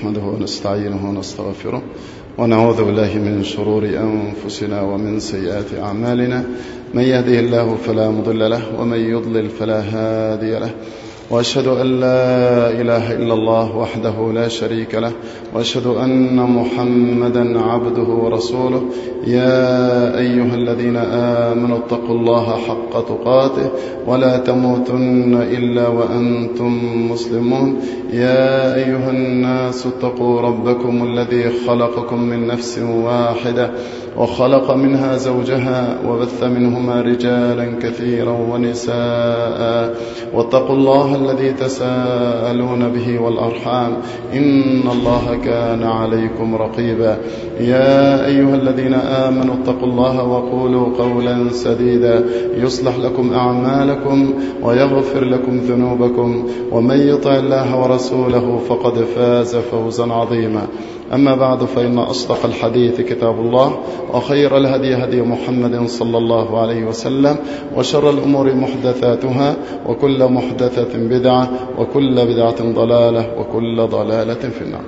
نحمده ونستعينه ونستغفره ونعوذ بالله من شرور أنفسنا ومن سيئات أعمالنا من يهده الله فلا مضل له ومن يضلل فلا هادي له واشهد ان لا اله الا الله وحده لا شريك له واشهد ان محمدا عبده ورسوله يا ايها الذين امنوا اتقوا الله حق تقاته ولا تموتن الا وانتم مسلمون يا ايها الناس اتقوا ربكم الذي خلقكم من نفس واحده وخلق منها زوجها وبث منهما رجالا كثيرا ونساء واتقوا الله الذي تساءلون به والأرحام إن الله كان عليكم رقيبا يا أيها الذين آمنوا اتقوا الله وقولوا قولا سديدا يصلح لكم أعمالكم ويغفر لكم ذنوبكم ومن يطع الله ورسوله فقد فاز فوزا عظيما أما بعد فإن أصدق الحديث كتاب الله وخير الهدي هدي محمد صلى الله عليه وسلم وشر الأمور محدثاتها وكل محدثة بدعة وكل بدعة ضلالة وكل ضلالة في النار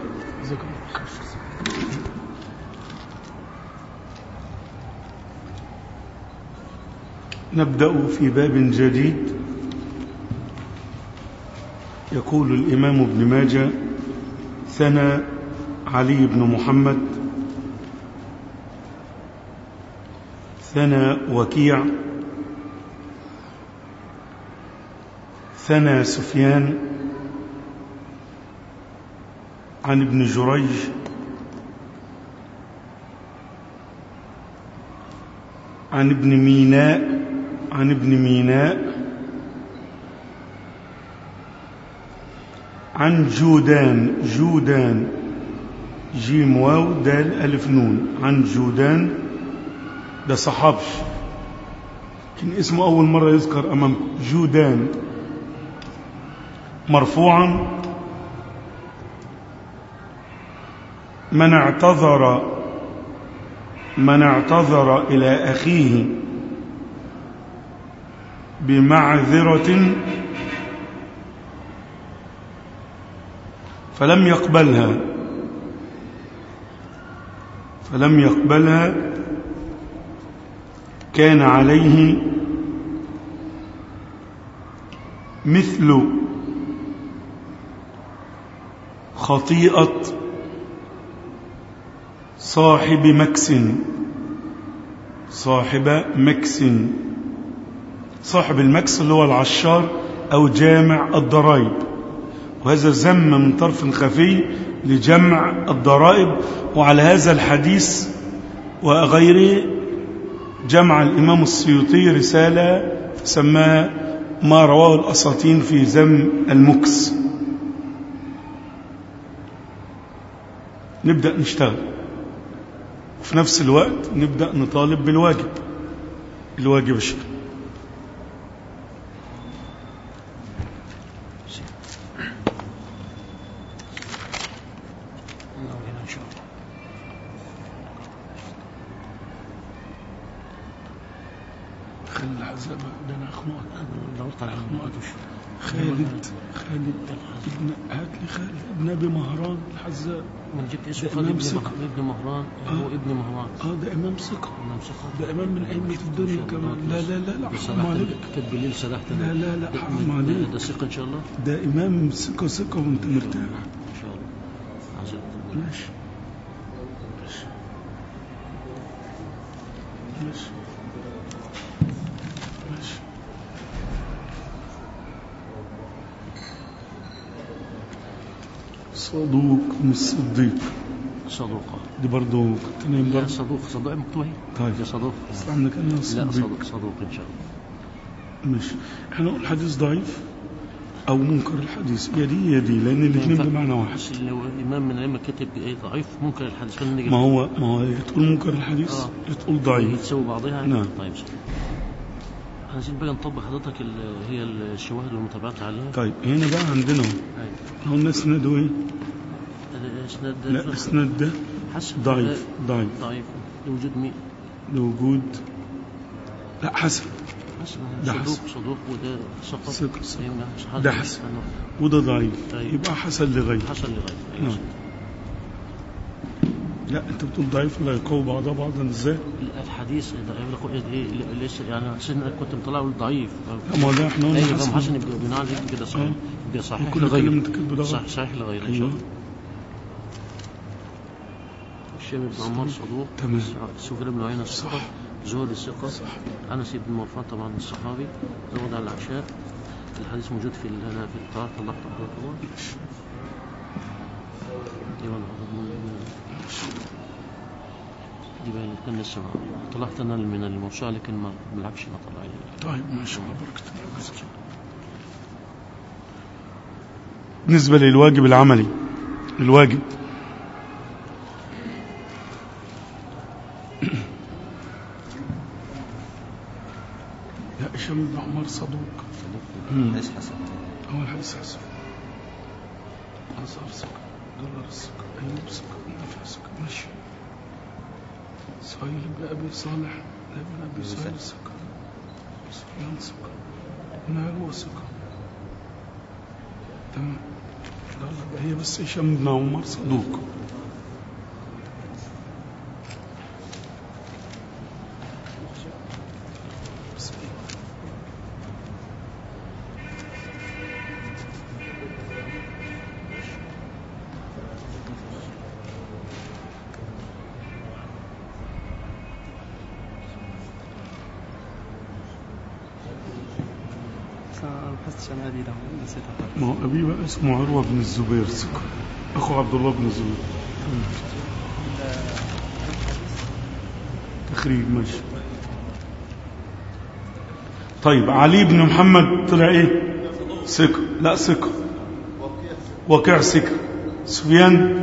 نبدأ في باب جديد يقول الإمام ابن ماجه ثنى علي بن محمد ثنى وكيع ثنى سفيان عن ابن جريج عن ابن ميناء عن ابن ميناء عن جودان جودان جيم واو دال ألف نون عن جودان ده صحابي كان اسمه أول مرة يذكر أمامكم جودان مرفوعا من اعتذر من اعتذر إلى أخيه بمعذرة فلم يقبلها فلم يقبلها كان عليه مثل خطيئة صاحب مكس صاحب مكس صاحب المكس اللي هو العشار أو جامع الضرائب وهذا ذم من طرف خفي لجمع الضرائب وعلى هذا الحديث وغيره جمع الإمام السيوطي رسالة سماها ما رواه الأساطين في ذم المكس نبدأ نشتغل وفي نفس الوقت نبدأ نطالب بالواجب الواجب الشرعي خلي الحزام ده انا اخنقك دورت على اخنقك خالد خالد ابن هات لي خالد ابن ابي مهران الحزام من جبت اسمه ده خالد إمام ابن ثقة. مه- ابن مهران هو ابن مهران اه ده امام ثقه امام ثقة ده امام من ائمه الدنيا كمان لا لا لا لا حرام عليك كتب بالليل سرحت لا لا لا ده- حرام ده- عليك ده ثقة ان شاء الله ده امام ثقه ثقه وانت مرتاح ان شاء الله عايز أقول. ماشي ماشي ماشي ماشي صدوق مش صديق صدوقة دي برضه كنت نايم لا برضه صدوق صدوق مكتوب اهي طيب ده صدوق بس عندك انا لا صديق صدوق صدوق ان شاء الله ماشي احنا نقول حديث ضعيف او منكر الحديث يا دي يا دي لان الاثنين ينفع- بمعنى واحد بس لو امام من الائمه كتب ايه ضعيف ممكن الحديث خلينا نيجي ما هو ما هو يا تقول منكر الحديث آه. يا تقول هي ضعيف تسوي بعضها يعني؟ نعم. طيب صح. عايزين بقى نطبق حضرتك ال- هي الشواهد والمتابعات عليها طيب هنا بقى عندنا اهو. أيوة. احنا قلنا اسناده ايه؟ الاسناد لا اسناد ده حسن ضعيف ضعيف ضعيف لوجود مين لوجود لا حسن حسن ده صدوق حسن. صدوق وده سقط ثقة. أيوة، صحابي. ده حسن. وده ضعيف طيب. يبقى حسن لغير حسن لغير نعم. لا انت بتقول ضعيف لا يقوي بعضها بعضا ازاي الحديث يقول ايه إيه ليش يعني عشان كنت مطلعه ضعيف لا، ما هو ده احنا قلنا ايوه حسن. فهم حسن يبقى بناء عليه كده صحيح آه. يبقى صحيح وكل لغيره كلمة كذب ده صح صحيح لغيره ان شاء ايوه الله الشيخ بن عمار صدوق تمام. سفيان بن عيينة الثقة زهد الثقة أنس بن مرفان طبعا الصحابي زود على العشاء الحديث موجود في ال- هنا في الطاعة طلعت حضرتك الله ايوه أنا حضرتك من- من- دي بقى كان لسه طلعت انا من الموسوعة لكن ما بلعبش انا طلع طيب ما شاء الله بارك الله فيك. بالنسبة للواجب العملي الواجب لا هشام بن عمر صدوق مم. ليش حسن هو الحديث حسن أزهر سكر دولار السكر أيوب سكر نافع سكر ماشي سهيل بن أبي صالح ابن أبي سهيل سكر سفيان سكر نعلو سكر تمام لا لا هي بس هشام بن عمر صدوق بسم الله. بحثت عن ابي داود نسيت ما هو أبي بقى اسمه عروة بن الزبير سكر أخو عبد الله بن الزبير تخريج ماشي طيب علي بن محمد طلع ايه سكر لا سكر وقع سكر سفيان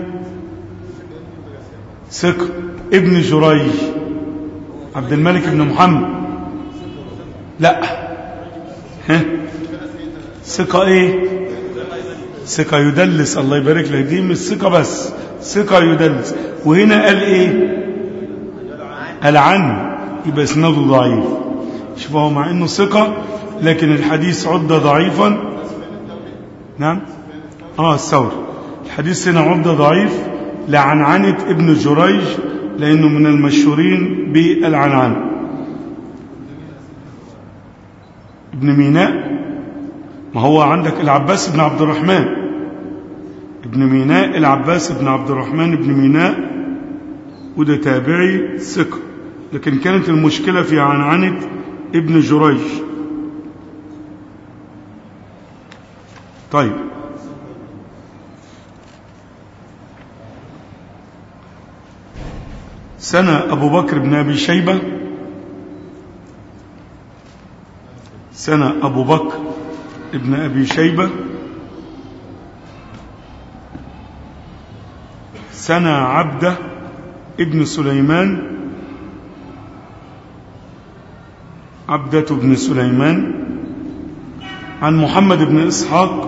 سكر ابن جريج عبد الملك بن محمد لا ها ثقة ايه ثقة يدلس الله يبارك لك دي مش ثقة بس ثقة يدلس وهنا قال ايه قال عنه يبقى اسناده ضعيف شوف هو مع انه ثقة لكن الحديث عد ضعيفا نعم اه الثوري الحديث هنا عد ضعيف لعنعنة ابن جريج لانه من المشهورين بالعنعنة ابن ميناء ما هو عندك العباس بن عبد الرحمن ابن ميناء العباس بن عبد الرحمن بن ميناء وده تابعي ثقة لكن كانت المشكلة في عنعنة ابن جريج طيب سنة أبو بكر بن أبي شيبة سنة أبو بكر ابن أبي شيبة سنة عبده ابن سليمان عبدة بن سليمان عن محمد بن إسحاق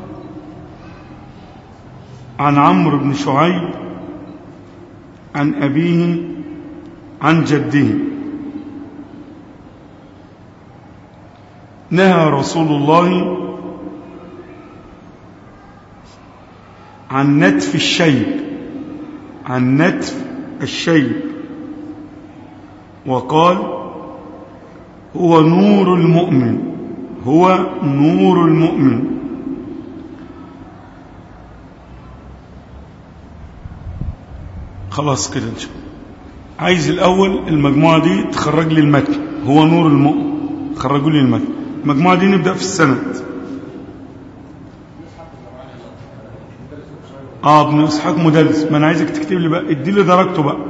عن عمرو بن شعيب عن أبيه عن جده نهى رسول الله عن نتف الشيب عن نتف الشيب وقال هو نور المؤمن هو نور المؤمن خلاص كده ان شاء الله عايز الاول المجموعه دي تخرج لي المتن هو نور المؤمن خرجوا لي المتن المجموعه دي نبدا في السند اه ابن اسحاق مدلس ما انا عايزك تكتب لي بقى ادي لي درجته بقى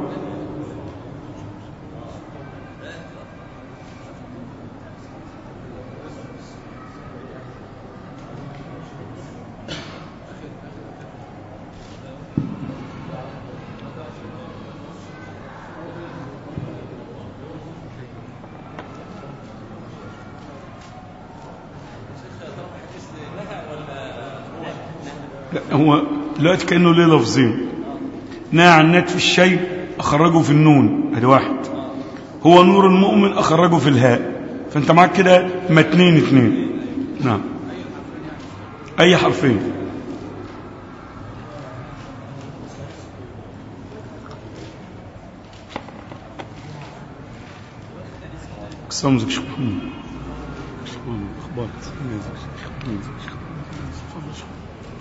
لا هو دلوقتي كانه ليه لفظين نهى عن نتف الشيء اخرجه في النون ادي واحد هو نور المؤمن اخرجه في الهاء فانت معاك كده متنين اتنين نعم اي حرفين السلام عليكم شيخ محمود شيخ محمود اخبارك شيخ محمود تفضل شيخ.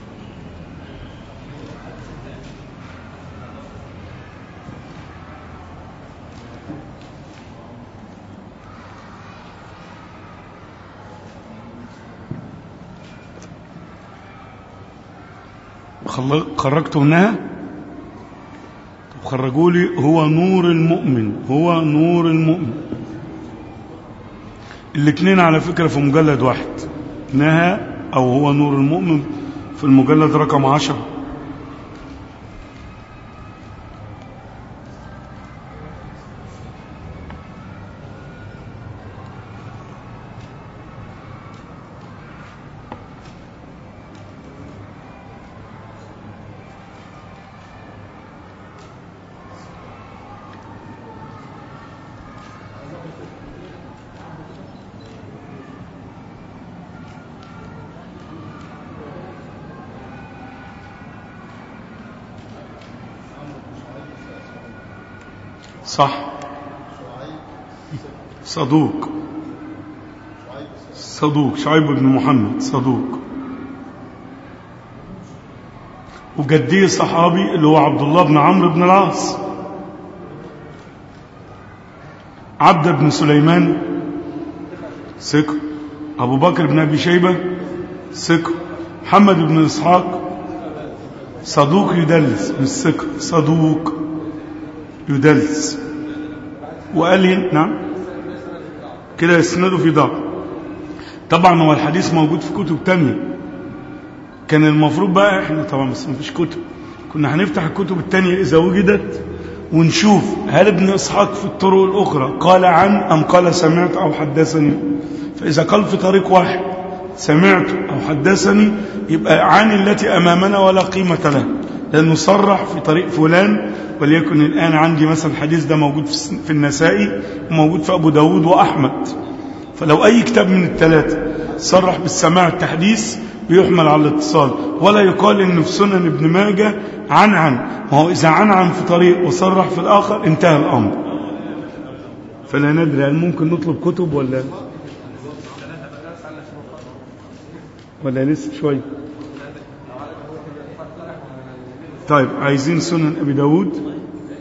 خل- خرجتوا منها طب خرجوا لي هو نور المؤمن هو نور المؤمن الاثنين على فكرة في مجلد واحد نهى أو هو نور المؤمن في المجلد رقم عشرة صح صدوق صدوق شعيب بن محمد صدوق وجديه صحابي اللي هو عبد الله بن عمرو بن العاص عبد بن سليمان ثقة أبو بكر بن أبي شيبة ثقة محمد بن إسحاق صدوق يدلس مش ثقة صدوق يدلس وقال لي نعم كده يسنده في ضعف طبعا هو الحديث موجود في كتب تانية كان المفروض بقى احنا طبعا بس مفيش كتب كنا هنفتح الكتب التانية إذا وجدت ونشوف هل ابن إسحاق في الطرق الأخرى قال عن أم قال سمعت أو حدثني فإذا قال في طريق واحد سمعت أو حدثني يبقى عن التي أمامنا ولا قيمة لها لأنه صرح في طريق فلان وليكن الآن عندي مثلا الحديث ده موجود في الس- في النسائي وموجود في أبو داود وأحمد فلو أي كتاب من الثلاثة صرح بالسماع التحديث بيحمل على الاتصال ولا يقال إن في سنن ابن ماجه عن عن ما هو إذا عن عن في طريق وصرح في الآخر انتهى الأمر فلا ندري هل ممكن نطلب كتب ولا ولا لسه شوية طيب عايزين سنن أبي داود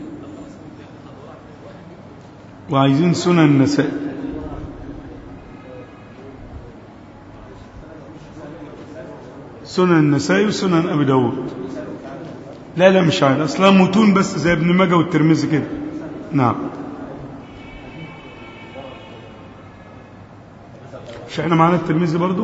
وعايزين سنن النسائي سنن النسائي وسنن أبي داود لا لا مش عارف أصلا متون بس زي ابن ماجه والترمذي كده نعم مش احنا معانا الترمذي برضو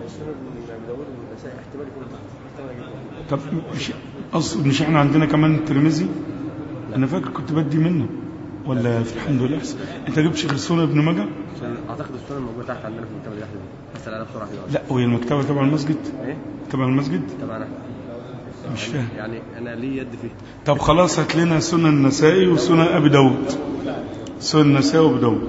طب مش اصل مش احنا عندنا كمان الترمذي انا فاكر كنت بدي منه ولا في الحمد لله احسن انت جبتش غير سنن ابن ماجه عشان اعتقد السنه الموجوده تحت عندنا في المكتبه دي احنا بس عليها بسرعه كده لا وهي المكتبه تبع المسجد ايه تبع المسجد تبعنا مش فاهم يعني انا لي يد فيه طب خلاص هات لنا سنن النسائي وسنن ابي داود سنن النسائي وابي داود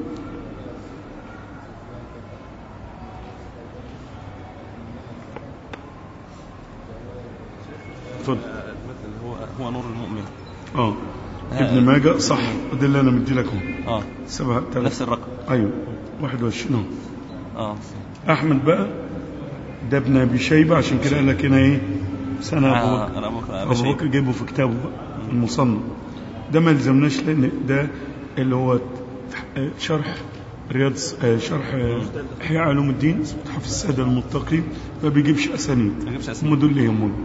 اتفضل المثل هو هو نور المؤمن اه ابن ماجه صح ده اللي انا مدي لكم اه سبعة نفس الرقم ايوه 21 اهو اه احمد بقى ده ابن ابي شيبه عشان كده قال لك هنا ايه سنه ابو آه، بكر أنا أبو بكر ابو بكر جايبه في كتابه بقى المصنف ده ما يلزمناش لان ده اللي هو آه، شرح رياض آه، شرح آه، احياء علوم الدين اسمه حافظ الساده المتقين ما بيجيبش اسانيد ما بيجيبش أسانيد. هم دول اللي يهمون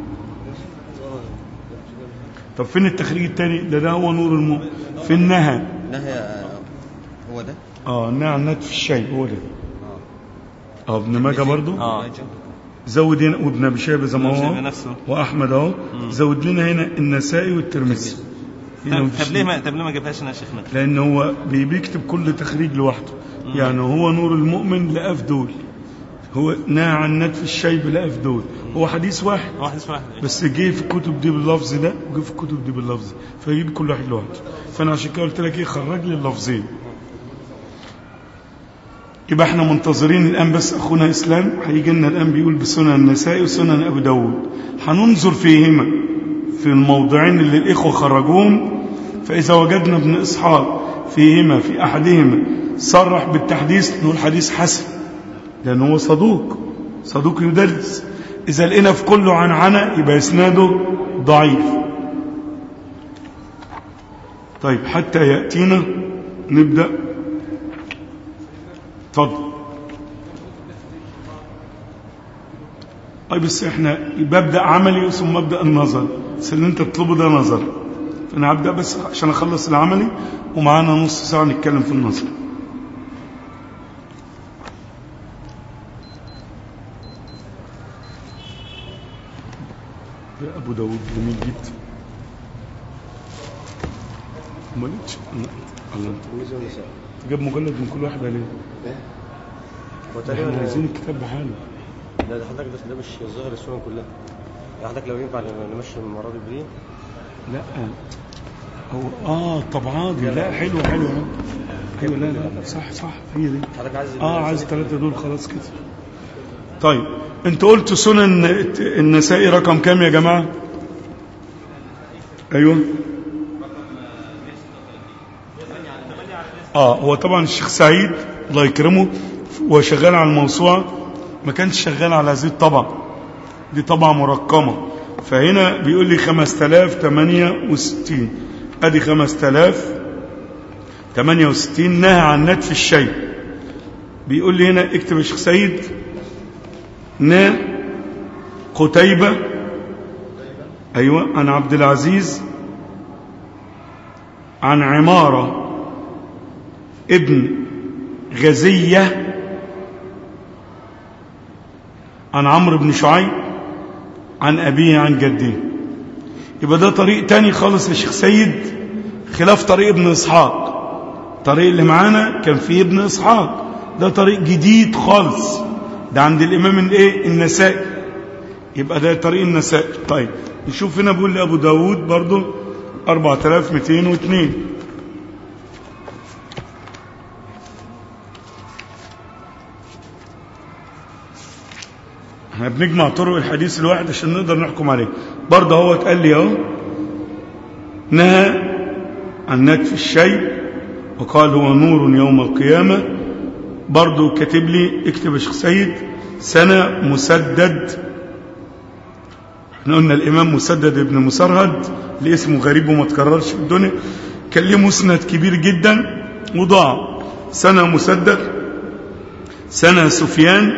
طب فين التخريج الثاني ده ده هو نور المؤمن فين نهى نهي هو ده اه نهى عن نتف الشيء هو ده اه ابن ماجه برضو اه زود هنا وابن ابي شيبه زي ما ابن هو شيبة نفسه. واحمد اهو زود لنا هنا النسائي والترمذي هنا طب مفيش طب ليه ما طب ليه ما جابهاش هنا يا شيخنا؟ لان هو بي- بيكتب كل تخريج لوحده يعني هو نور المؤمن لقى في دول هو نهى عن نتف الشيب لقى في دول هو حديث واحد واحد اسمه واحد بس جه في الكتب دي باللفظ ده وجه في الكتب دي باللفظ فيجيب كل واحد لوحده فانا عشان كده قلت لك ايه خرج لي اللفظين يبقى احنا منتظرين الان بس اخونا اسلام هيجي لنا الان بيقول بسنن النسائي وسنن ابي داود هننظر فيهما في الموضعين اللي الاخوه خرجوهم فاذا وجدنا ابن اسحاق فيهما في احدهما صرح بالتحديث نقول حديث حسن لأنه هو صدوق صدوق يدرس إذا لقينا في كله عنعنة يبقى إسناده ضعيف طيب حتى يأتينا نبدأ اتفضل أي بس احنا ببدأ عملي ثم أبدأ النظر بس اللي انت تطلبه ده نظر فأنا هبدأ بس عشان أخلص العملي ومعانا نص ساعة نتكلم في النظر يا أبو داود جميل جدا ما لقيتش الله الترمذي والنسائي جاب مجلد من كل واحدة ليه؟ هو احنا تقريبا عايزين الكتاب بحاله لا ده حضرتك ده, ده مش ظاهر السنن كلها حضرتك لو ينفع نمشي المره دي بدي لا هو اه طبعا دي لا حلوة حلوة ايوه لا لا صح صح هي دي حضرتك عايز اه عايز ثلاثة دول خلاص كده طيب انت قلت سنن النسائي رقم كام يا جماعة ايوه اه هو طبعا الشيخ سعيد الله يكرمه وهو شغال على الموسوعة ما كانش شغال على هذه الطبعة دي طبعة مرقمة فهنا بيقول لي 5068 ادي 5068 نهى عن نتف الشيء بيقول لي هنا اكتب يا شيخ سيد نا قتيبة ايوه عن عبد العزيز عن عمارة ابن غزية عن عمرو بن شعيب عن أبيه عن جده يبقى ده طريق تاني خالص يا شيخ سيد خلاف طريق ابن إسحاق الطريق اللي معانا كان فيه ابن إسحاق ده طريق جديد خالص ده عند الإمام الايه النسائي يبقى ده طريق النسائي طيب نشوف هنا بيقول لأبو داود برضو 4202 احنا بنجمع طرق الحديث الواحد عشان نقدر نحكم عليه برضه هو اتقال لي اهو نهى عن نتف الشيء وقال هو نور يوم القيامة برضه كاتب لي اكتب يا شيخ سيد سنة مسدد احنا قلنا الإمام مسدد ابن مسرهد اللي اسمه غريب وما تكررش في الدنيا كان ليه مسند كبير جدا وضاع سنة مسدد سنة سفيان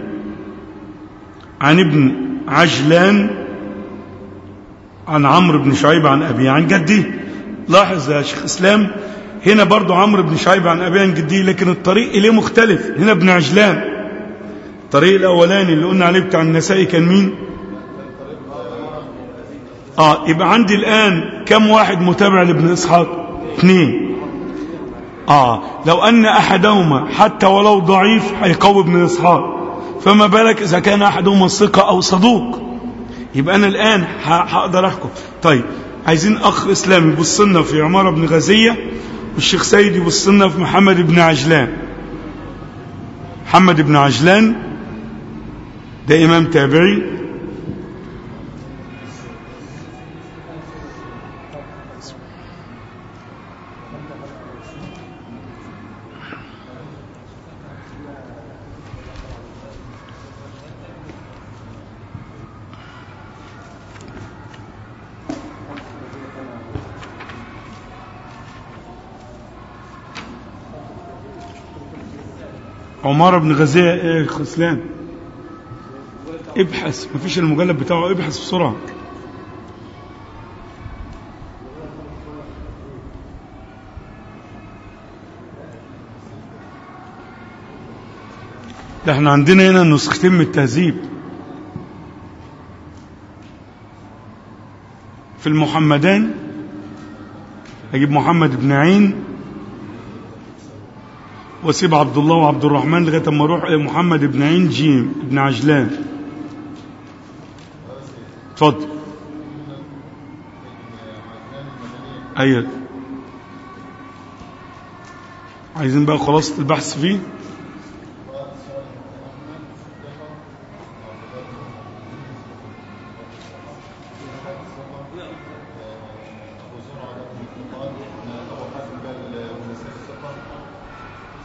عن ابن عجلان عن عمرو بن شعيب عن أبيه عن جده لاحظ يا شيخ إسلام هنا برضو عمرو بن شعيب عن أبيه عن جده لكن الطريق إليه مختلف هنا ابن عجلان الطريق الأولاني اللي قلنا عليه بتاع النسائي كان مين آه يبقى عندي الآن كم واحد متابع لابن إسحاق اثنين آه لو أن أحدهما حتى ولو ضعيف هيقوي ابن إسحاق فما بالك إذا كان أحدهما ثقة أو صدوق يبقى أنا الآن هقدر أحكم طيب عايزين أخ إسلامي يبص لنا في عمارة بن غزية والشيخ سيد يبص لنا في محمد بن عجلان محمد بن عجلان ده إمام تابعي عمارة بن غزية ايه خسلان ابحث مفيش المجلد بتاعه ابحث بسرعة ده احنا عندنا هنا نسختين من التهذيب في المحمدان اجيب محمد بن عين واسيب عبد الله وعبد الرحمن لغايه اما اروح محمد بن عين جيم بن عجلان اتفضل ايوه عايزين بقى خلاصه البحث فيه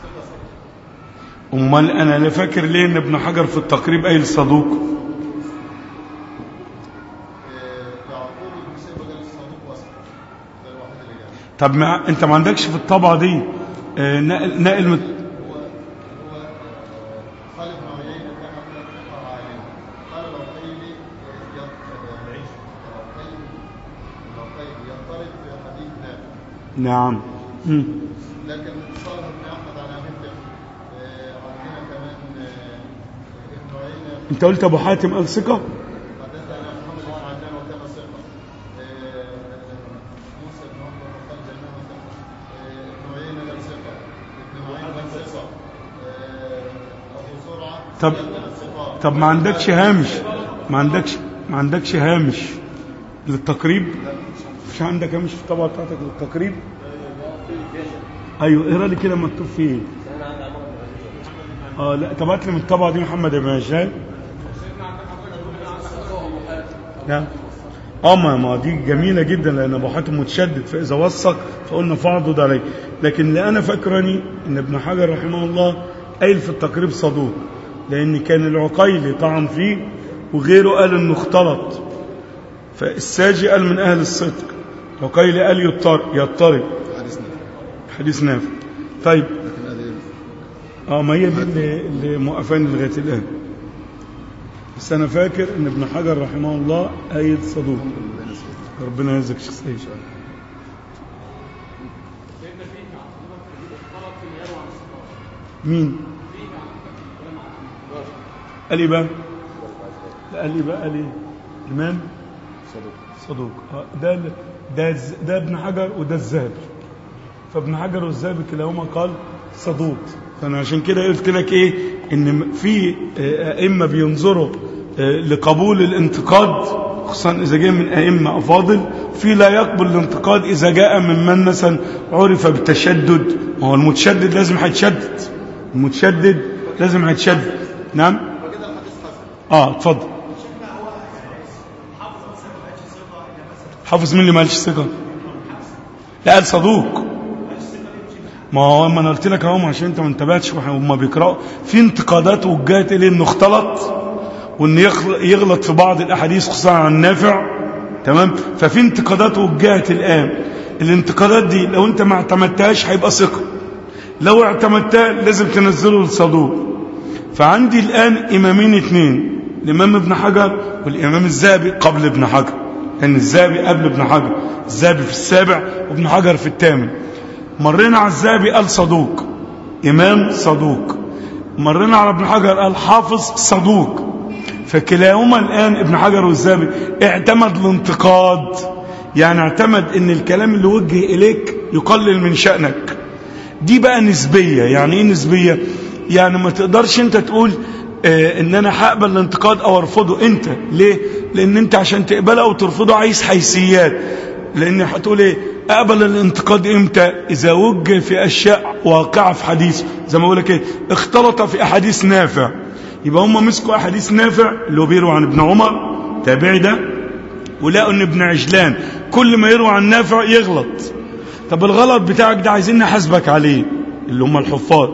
امال انا لا فاكر ليه ان ابن حجر في التقريب قايل صدوق يعقوب بن سيبه قال الصدوق وصل ده الوحيد اللي جاب طب ما انت ما عندكش في الطبعه دي آه، نقل نقل مت... هو هو خالد بن عيينة كان قد ثقة عالم قال لو قيل يعيش لو قيل لو قيل يضطرب في حديث نافع نعم مم. لكن صالح بن احمد على مثل آه، عندنا كمان آه، ابن عيينة انت قلت ابو حاتم قال ثقه حدثنا محمد بن عجلان وكان ثقة آه، موسى بن عقبة وقال جنان ثقة آه، ابن عيينة قال ثقة ابن معين قال ثقة آه، أبو زرعة طب قال ثقة طب ما عندكش هامش ما عندكش ما عندكش هامش للتقريب مش عندك هامش في الطبعه بتاعتك للتقريب ايوه اقرا لي كده مكتوب فيه ايه اه لا طب هات لي من الطبعه دي محمد بن هشام نعم اه ما ما دي جميله جدا لان ابو حاتم متشدد فاذا وثق فقلنا فاعضد عليه لكن اللي انا فاكرني ان ابن حجر رحمه الله قايل في التقريب صدوق لان كان العقيلي طعن فيه وغيره قال انه اختلط فالساجي قال من اهل الصدق العقيلي قال يضطر يضطرب حديث نافع حديث نافع طيب لكن هذه اه ما هي دي اللي, اللي موقفاني لغايه الان بس انا فاكر ان ابن حجر رحمه الله قايل صدوق ربنا يجزاك شيخ سيد مين قال ايه بقى لا، قال ايه بقى قال ايه الامام صدوق صدوق آه، ده ال- ده الز- ده ابن حجر وده الذهبي فابن حجر والذهبي كلاهما قال صدوق فانا عشان كده قلت لك ايه ان في آه، ائمه بينظروا آه، لقبول الانتقاد خصوصا اذا جاء من ائمه افاضل في لا يقبل الانتقاد اذا جاء ممن مثلا عرف بالتشدد ما هو المتشدد لازم هيتشدد المتشدد لازم هيتشدد نعم اه اتفضل حافظ مين اللي مالش ثقه لا قال صدوق ما هو ما انا قلت لك اهو عشان انت ما انتبهتش وهم بيقراوا في انتقادات وجهت اليه انه اختلط وان يخل- يغلط في بعض الاحاديث خصوصا عن نافع تمام ففي انتقادات وجهت الان الانتقادات دي لو انت ما اعتمدتهاش هيبقى ثقه لو اعتمدتها لازم تنزله للصدوق فعندي الان امامين اثنين الامام ابن حجر والامام الذهبي قبل ابن حجر لان الذهبي قبل ابن حجر الذهبي في السابع وابن حجر في الثامن مرينا على الذهبي قال صدوق إمام صدوق مرينا على ابن حجر قال حافظ صدوق فكلاهما الآن ابن حجر والذهبي اعتمد الانتقاد يعني اعتمد ان الكلام اللي وجه إليك يقلل من شأنك دي بقى نسبية يعني ايه نسبية يعني ما تقدرش انت تقول اه ان انا هقبل الانتقاد او ارفضه انت ليه لان انت عشان تقبله او ترفضه عايز حيثيات لان هتقول ايه اقبل الانتقاد امتى اذا وجه في اشياء واقعة في حديث زي ما بقول لك ايه اختلط في احاديث نافع يبقى هم مسكوا احاديث نافع اللي هو بيروي عن ابن عمر تابعي ده ولقوا ان ابن عجلان كل ما يروي عن نافع يغلط طب الغلط بتاعك ده عايزين نحاسبك عليه اللي هم الحفاظ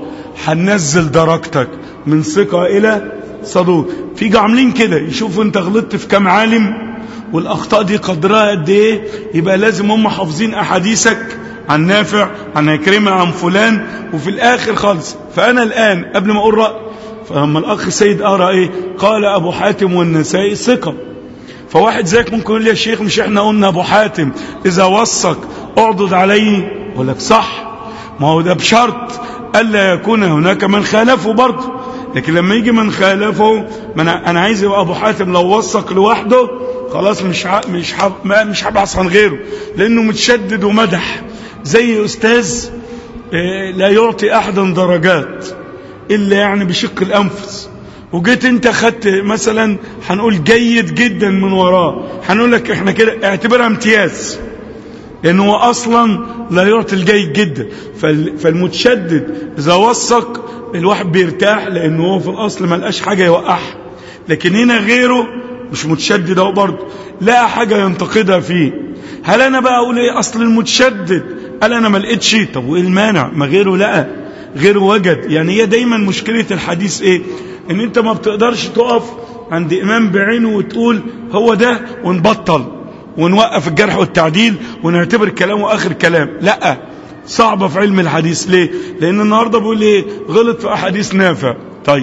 هننزل درجتك من ثقة إلى صدوق في عاملين كده يشوفوا انت غلطت في كام عالم والأخطاء دي قدرها قد ايه يبقى لازم هم حافظين أحاديثك عن نافع عن عكرمة عن فلان وفي الآخر خالص فأنا الآن قبل ما أقول رأي فلما الأخ سيد قرأ ايه قال أبو حاتم والنسائي ثقة فواحد زيك ممكن يقول لي يا شيخ مش احنا قلنا ابو حاتم اذا وثق اعضد عليه اقول لك صح ما هو ده بشرط الا يكون هناك من خالفه برضه لكن لما يجي من خالفه ما انا انا عايز يبقى ابو حاتم لو وثق لوحده خلاص مش ح... مش ح... ما- مش هبحث عن غيره لانه متشدد ومدح زي استاذ آه، لا يعطي احدا درجات الا يعني بشق الانفس وجيت انت خدت مثلا هنقول جيد جدا من وراه هنقول لك احنا كده اعتبرها امتياز لان هو اصلا لا يعطي الجيد جدا فال- فالمتشدد اذا وثق الواحد بيرتاح لانه هو في الاصل ما لقاش حاجه يوقعها لكن هنا غيره مش متشدد اهو برضه لقى حاجه ينتقدها فيه هل انا بقى اقول ايه اصل المتشدد قال انا ما لقيتش طب وايه المانع ما غيره لقى غير وجد يعني هي دايما مشكلة الحديث ايه ان انت ما بتقدرش تقف عند امام بعينه وتقول هو ده ونبطل ونوقف الجرح والتعديل ونعتبر كلامه اخر كلام لا صعبة في علم الحديث ليه لان النهاردة بيقول ايه غلط في احاديث نافع طيب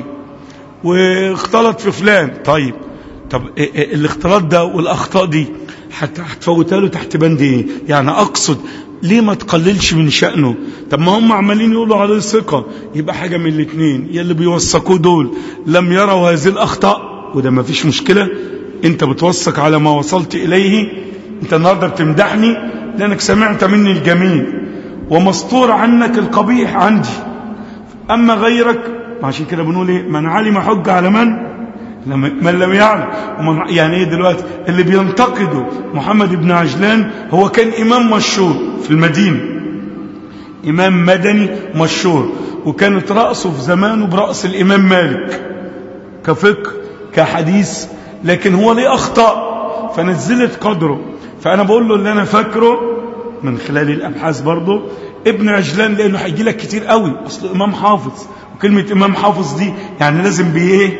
واختلط في فلان طيب طب إيه إيه الاختلاط ده والاخطاء دي حتى هتفوتها له تحت بند ايه يعني اقصد ليه ما تقللش من شأنه طب ما هم عمالين يقولوا عليه ثقة يبقى حاجة من الاثنين يا اللي بيوثقوه دول لم يروا هذه الأخطاء وده ما فيش مشكلة انت بتوثق على ما وصلت إليه انت النهاردة بتمدحني لأنك سمعت مني الجميل ومسطور عنك القبيح عندي أما غيرك عشان كده بنقول ايه من علم حج على من من لم يعلم ومن يعني ايه دلوقتي اللي بينتقدوا محمد بن عجلان هو كان امام مشهور في المدينه امام مدني مشهور وكانت راسه في زمانه براس الامام مالك كفقه كحديث لكن هو ليه اخطاء فنزلت قدره فانا بقول له اللي انا فاكره من خلال الابحاث برضه ابن عجلان لانه هيجي لك كتير قوي اصل امام حافظ وكلمه امام حافظ دي يعني لازم بايه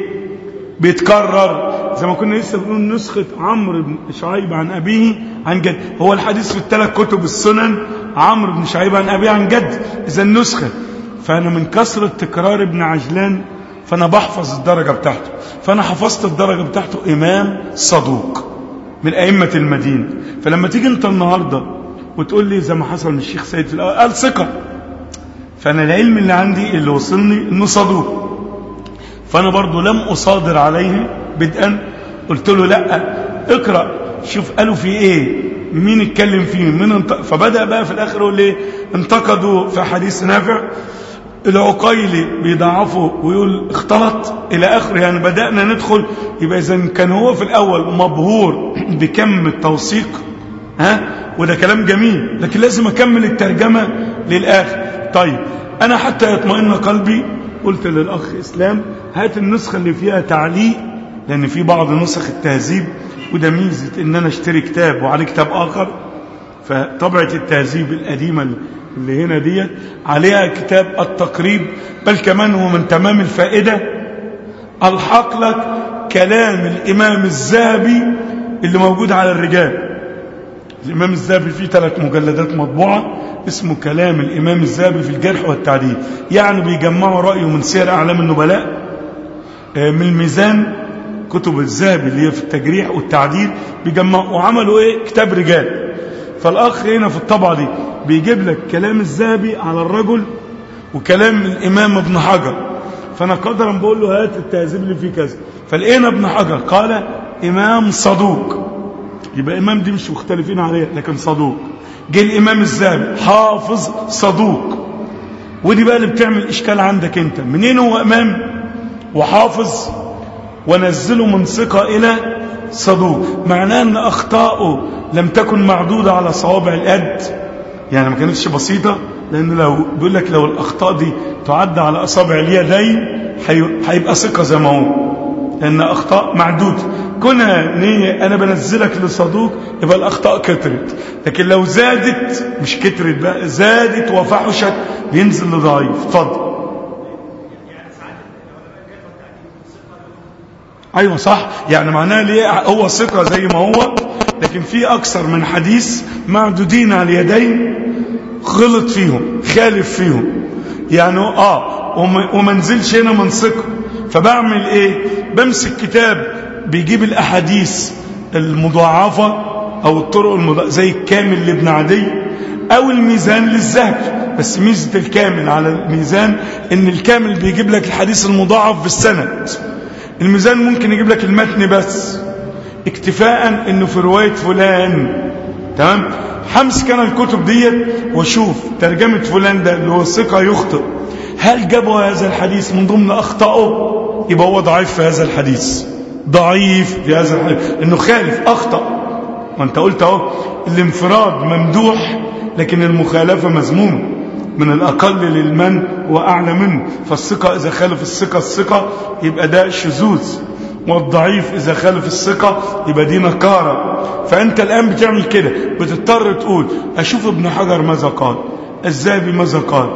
بيتكرر زي ما كنا لسه بنقول نسخة عمرو بن شعيب عن أبيه عن جد هو الحديث في الثلاث كتب السنن عمرو بن شعيب عن أبيه عن جد إذا النسخة فأنا من كثرة تكرار ابن عجلان فأنا بحفظ الدرجة بتاعته فأنا حفظت الدرجة بتاعته إمام صدوق من أئمة المدينة فلما تيجي أنت النهاردة وتقول لي زي ما حصل من الشيخ سيد في الأول قال ثقة فأنا العلم اللي عندي اللي وصلني إنه صدوق فأنا برضو لم أصادر عليه بدءا قلت له لا اقرأ شوف قالوا في ايه مين اتكلم فيه مين انت... فبدأ بقى في الاخر يقول ايه انتقدوا في حديث نافع العقيلي بيضعفوا ويقول اختلط الى اخره يعني بدأنا ندخل يبقى اذا كان هو في الاول مبهور بكم التوثيق ها وده كلام جميل لكن لازم اكمل الترجمة للاخر طيب انا حتى يطمئن قلبي قلت للاخ اسلام هات النسخة اللي فيها تعليق لان في بعض نسخ التهذيب وده ميزة ان انا اشتري كتاب وعليه كتاب اخر فطبعة التهذيب القديمة اللي هنا ديت عليها كتاب التقريب بل كمان هو من تمام الفائدة الحق لك كلام الامام الذهبي اللي موجود على الرجال الامام الذهبي فيه ثلاث مجلدات مطبوعة اسمه كلام الامام الذهبي في الجرح والتعديل يعني بيجمعوا رأيه من سير اعلام النبلاء من الميزان كتب الذهبي اللي هي في التجريح والتعديل بيجمعوا وعملوا ايه كتاب رجال فالاخ هنا في الطبعه دي بيجيب لك كلام الذهبي على الرجل وكلام الامام ابن حجر فانا قدرا بقول له هات التهذيب اللي فيه كذا فلقينا ابن حجر قال امام صدوق يبقى امام دي مش مختلفين عليه لكن صدوق جه الامام الذهبي حافظ صدوق ودي بقى اللي بتعمل اشكال عندك انت منين هو امام وحافظ ونزله من ثقة إلى صدوق معناه أن أخطاؤه لم تكن معدودة على صوابع اليد يعني ما كانتش بسيطة لأن لو بيقول لك لو الأخطاء دي تعد على أصابع اليدين هيبقى ثقة زي ما هو لأن أخطاء معدودة كنا نية أنا بنزلك لصدوق يبقى الأخطاء كترت لكن لو زادت مش كترت بقى زادت وفحشت بينزل لضعيف اتفضل ايوه صح يعني معناه ليه هو ثقه زي ما هو لكن في اكثر من حديث معدودين على اليدين غلط فيهم خالف فيهم يعني اه وما نزلش هنا من ثقه فبعمل ايه بمسك كتاب بيجيب الاحاديث المضاعفه او الطرق المضاعفه زي الكامل لابن عدي او الميزان للذهبي بس ميزه الكامل على الميزان ان الكامل بيجيب لك الحديث المضاعف بالسند الميزان ممكن يجيب لك المتن بس اكتفاء انه في رواية فلان تمام همسك انا الكتب ديت واشوف ترجمة فلان ده اللي هو ثقة يخطئ هل جابوا هذا الحديث من ضمن اخطائه يبقى هو ضعيف في هذا الحديث ضعيف في هذا الحديث انه خالف اخطأ ما انت قلت اهو الانفراد ممدوح لكن المخالفة مذمومه من الأقل للمن وأعلى منه فالثقة إذا خالف الثقة الثقة يبقى ده شذوذ والضعيف إذا خالف الثقة يبقى دي نكارة فأنت الآن بتعمل كده بتضطر تقول أشوف ابن حجر ماذا قال الذهبي ماذا قال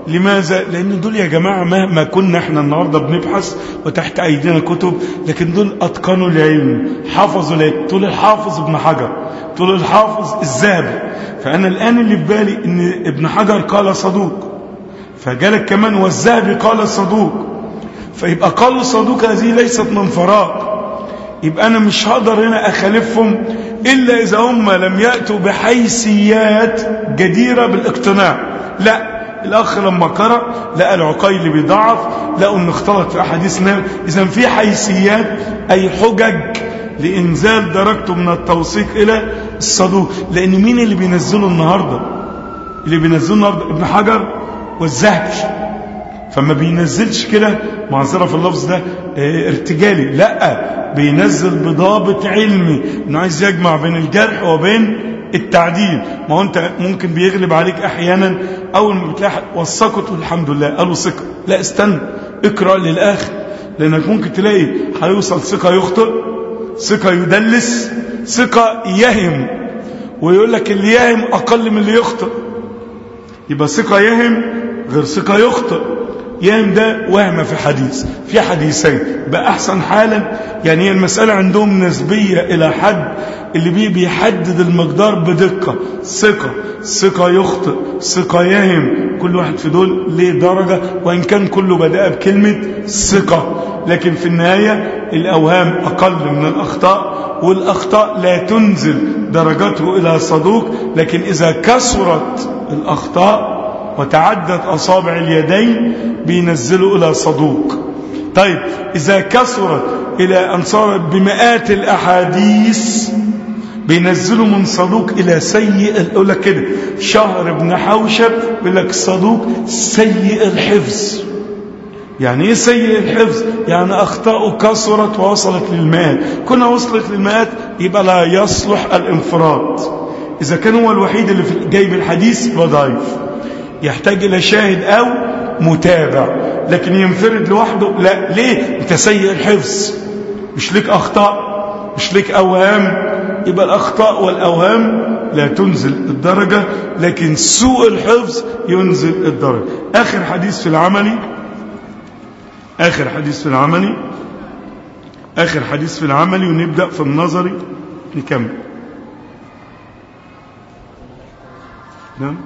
لماذا؟ لأن دول يا جماعة مهما كنا احنا النهاردة بنبحث وتحت أيدينا كتب لكن دول أتقنوا العلم حفظوا العلم طول الحافظ ابن حجر طول الحافظ الذهبي فأنا الآن اللي في بالي إن ابن حجر قال صدوق فجالك كمان والذهبي قال صدوق فيبقى قالوا صدوق هذه ليست من فراغ يبقى أنا مش هقدر هنا أخالفهم إلا إذا هم لم يأتوا بحيثيات جديرة بالاقتناع لا الأخ لما قرأ لقى العقيل بيضعف لقوا أنه اختلط في أحاديث نام إذا في حيثيات أي حجج لإنزال درجته من التوثيق إلى الصدوق لأن مين اللي بينزله النهاردة اللي بينزله النهاردة ابن حجر والذهبي فما بينزلش كده معذرة في اللفظ ده اه ارتجالي لا بينزل بضابط علمي انه عايز يجمع بين الجرح وبين التعديل ما هو انت ممكن بيغلب عليك احيانا اول ما بتلاقي وثقوا تقول الحمد لله قالوا ثقه لا استنى اقرا للاخر لانك ممكن تلاقي هيوصل ثقه يخطئ ثقه يدلس ثقه يهم ويقول لك اللي يهم اقل من اللي يخطئ يبقى ثقه يهم غير ثقه يخطئ يهم ده وهم في حديث في حديثين بقى أحسن حالا يعني هي المسألة عندهم نسبية إلى حد اللي بيه بيحدد المقدار بدقة ثقة ثقة يخطئ ثقة يهم كل واحد في دول ليه درجة وإن كان كله بدأ بكلمة ثقة لكن في النهاية الأوهام أقل من الأخطاء والأخطاء لا تنزل درجته إلى صدوق لكن إذا كثرت الأخطاء وتعدت أصابع اليدين بينزلوا إلى صدوق طيب إذا كثرت إلى أن صارت بمئات الأحاديث بينزلوا من صدوق إلى سيء يقول لك كده شهر ابن حوشب يقول لك صدوق سيء الحفظ يعني ايه سيء الحفظ يعني اخطاؤه كثرت ووصلت للمئات كنا وصلت للمئات يبقى لا يصلح الانفراد اذا كان هو الوحيد اللي في جايب الحديث يبقى ضعيف يحتاج إلى شاهد أو متابع لكن ينفرد لوحده لا ليه انت سيء الحفظ مش لك أخطاء مش لك أوهام يبقى الأخطاء والأوهام لا تنزل الدرجة لكن سوء الحفظ ينزل الدرجة آخر حديث في العملي آخر حديث في العملي آخر حديث في العملي ونبدأ في النظري نكمل نعم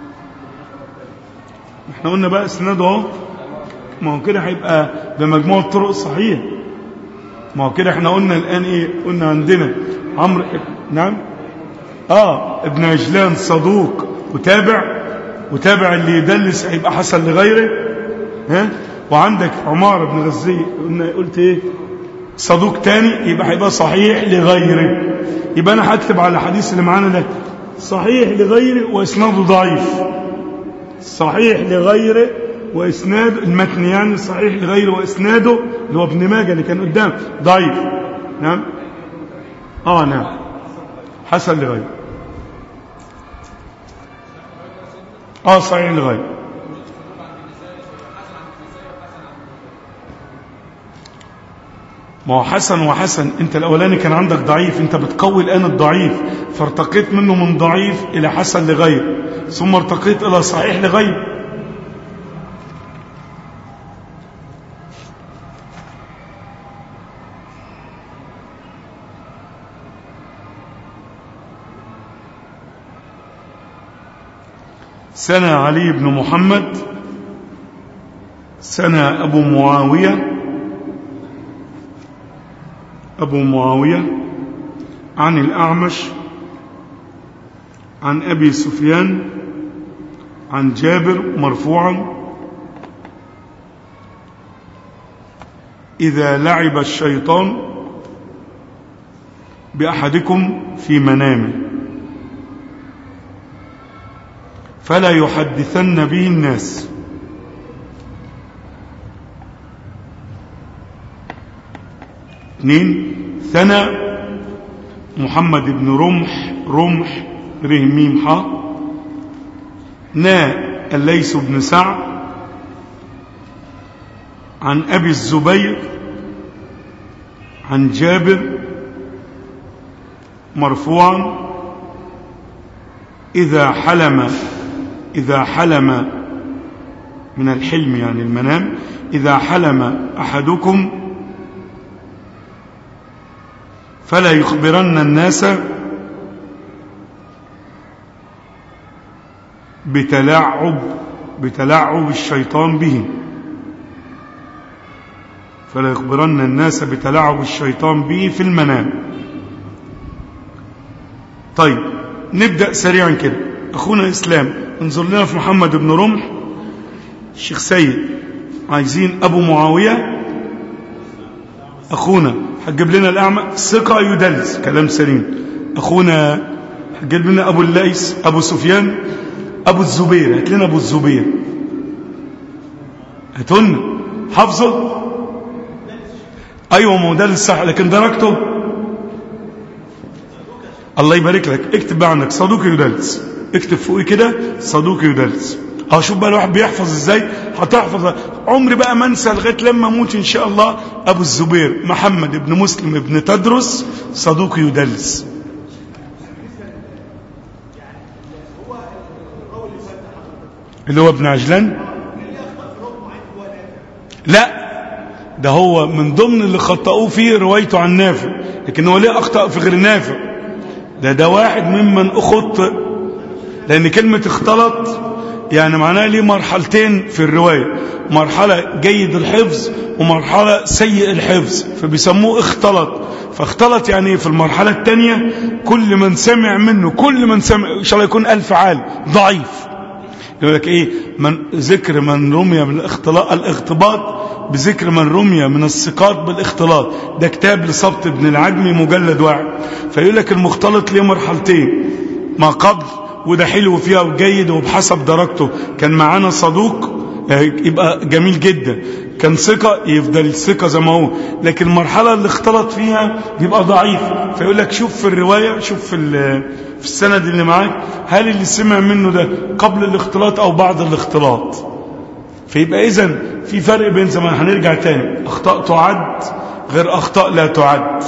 احنا قلنا بقى اسناده اهو ما هو كده هيبقى بمجموع الطرق الصحيح ما هو كده احنا قلنا الان ايه قلنا عندنا عمرو نعم اه ابن عجلان صدوق وتابع وتابع اللي يدلس هيبقى حسن لغيره ها وعندك عمار بن غزي قلنا قلت ايه صدوق تاني يبقى هيبقى صحيح لغيره يبقى انا هكتب على الحديث اللي معانا ده صحيح لغيره واسناده ضعيف صحيح لغيره واسناد المتن يعني صحيح لغيره واسناده اللي هو ابن ماجه اللي كان قدام ضعيف نعم اه نعم حسن لغيره اه صحيح لغيره ما هو حسن وحسن انت الاولاني كان عندك ضعيف انت بتقوي الان الضعيف فارتقيت منه من ضعيف الى حسن لغير ثم ارتقيت الى صحيح لغير سنة علي بن محمد سنة أبو معاوية أبو معاوية عن الأعمش عن أبي سفيان عن جابر مرفوعا إذا لعب الشيطان بأحدكم في منامه فلا يحدثن به الناس اثنين ثنى محمد بن رمح رمح رهميم حا نا الليث بن سعد عن أبي الزبير عن جابر مرفوعا إذا حلم إذا حلم من الحلم يعني المنام إذا حلم أحدكم فلا يخبرن الناس بتلاعب بتلاعب الشيطان به فلا يخبرن الناس بتلاعب الشيطان به في المنام طيب نبدأ سريعا كده أخونا إسلام انظر لنا في محمد بن رمح الشيخ سيد عايزين أبو معاوية أخونا هتجيب لنا الأعمى ثقة يدلس كلام سليم أخونا هتجيب لنا أبو الليث أبو سفيان أبو الزبير هات لنا أبو الزبير هاتلنا حافظه أيوة ما هو ده الصح لكن درجته الله يبارك لك اكتب بقى عندك صدوق يدلس اكتب فوقي كده صدوق يدلس اه شوف بقى الواحد بيحفظ ازاي هتحفظ عمري بقى ما انسى لغايه لما اموت ان شاء الله ابو الزبير محمد بن مسلم بن تدرس صدوق يدلس اللي هو ابن عجلان لا ده هو من ضمن اللي خطأوه فيه روايته عن نافع لكن هو ليه أخطأ في غير نافع ده ده واحد ممن أخطئ لأن كلمة اختلط يعني معناها ليه مرحلتين في الرواية مرحلة جيد الحفظ ومرحلة سيء الحفظ فبيسموه اختلط فاختلط يعني في المرحلة الثانية كل من سمع منه كل من سمع إن شاء الله يكون ألف عالم ضعيف يقول لك ايه من ذكر من رمي بالاختلاط الاغتباط بذكر من رمي من الثقات بالاختلاط ده كتاب لصبت ابن العجمي مجلد واحد فيقول لك المختلط ليه مرحلتين ما قبل وده حلو فيها وجيد وبحسب درجته كان معانا صدوق يبقى جميل جدا كان ثقة يفضل ثقة زي ما هو لكن المرحلة اللي اختلط فيها يبقى ضعيف فيقول لك شوف في الرواية شوف في, في السند اللي معاك هل اللي سمع منه ده قبل الاختلاط او بعد الاختلاط فيبقى اذا في فرق بين زمان هنرجع تاني اخطاء تعد غير اخطاء لا تعد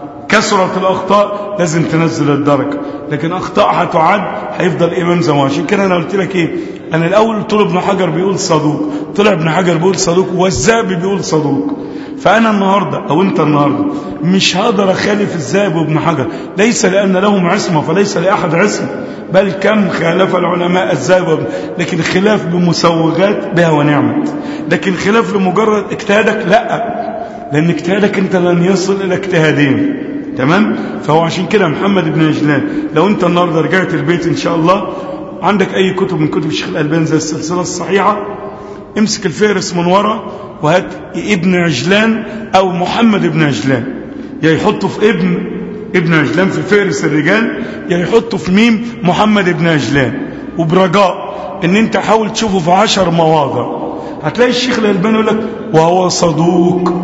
كثرة الأخطاء لازم تنزل الدرجة لكن أخطاء هتعد هيفضل إمام زي ما عشان كده أنا قلت لك إيه أنا الأول قلت له ابن حجر بيقول صدوق طلع ابن حجر بيقول صدوق والزابي بيقول صدوق فأنا النهاردة أو أنت النهاردة مش هقدر أخالف الزابي وابن حجر ليس لأن لهم عصمة فليس لأحد عصمة بل كم خالف العلماء الزابي وابن لكن خلاف بمسوغات بها ونعمت لكن خلاف لمجرد اجتهادك لا لأن اجتهادك أنت لن يصل إلى اجتهادين تمام فهو عشان كده محمد بن عجلان لو انت النهارده رجعت البيت ان شاء الله عندك اي كتب من كتب الشيخ الالباني زي السلسله الصحيحه امسك الفهرس من ورا وهات ابن عجلان او محمد بن عجلان يا يحطه في ابن ابن عجلان في فهرس الرجال يا يحطه في ميم محمد بن عجلان وبرجاء ان انت حاول تشوفه في عشر مواضع هتلاقي الشيخ الالباني يقول لك وهو صدوق